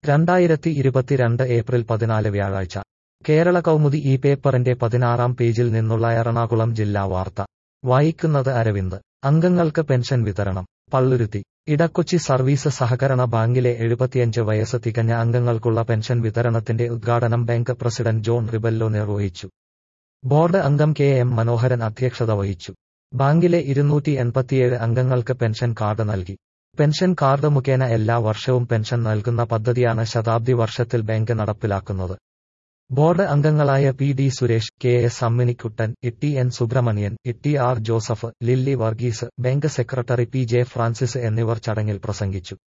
രണ്ടായിരത്തി ഇരുപത്തിരണ്ട് ഏപ്രിൽ പതിനാല് വ്യാഴാഴ്ച കേരള കൗമുദി ഈ പേപ്പറിന്റെ പതിനാറാം പേജിൽ നിന്നുള്ള എറണാകുളം ജില്ലാ വാർത്ത വായിക്കുന്നത് അരവിന്ദ് അംഗങ്ങൾക്ക് പെൻഷൻ വിതരണം പള്ളുരുത്തി ഇടക്കൊച്ചി സർവീസ് സഹകരണ ബാങ്കിലെ എഴുപത്തിയഞ്ച് വയസ്സ് തികഞ്ഞ അംഗങ്ങൾക്കുള്ള പെൻഷൻ വിതരണത്തിന്റെ ഉദ്ഘാടനം ബാങ്ക് പ്രസിഡന്റ് ജോൺ റിബല്ലോ നിർവഹിച്ചു ബോർഡ് അംഗം കെ എം മനോഹരൻ അധ്യക്ഷത വഹിച്ചു ബാങ്കിലെ ഇരുന്നൂറ്റി എൺപത്തിയേഴ് അംഗങ്ങൾക്ക് പെൻഷൻ കാർഡ് നൽകി പെൻഷൻ കാർഡ് മുഖേന എല്ലാ വർഷവും പെൻഷൻ നൽകുന്ന പദ്ധതിയാണ് ശതാബ്ദി വർഷത്തിൽ ബാങ്ക് നടപ്പിലാക്കുന്നത് ബോർഡ് അംഗങ്ങളായ P D Suresh K S Amminikuttan Itty N Subramanian Itty R Joseph Lilly Varghese bank secretary P J Francis എന്നിവർ ചടങ്ങിൽ പ്രസംഗിച്ചു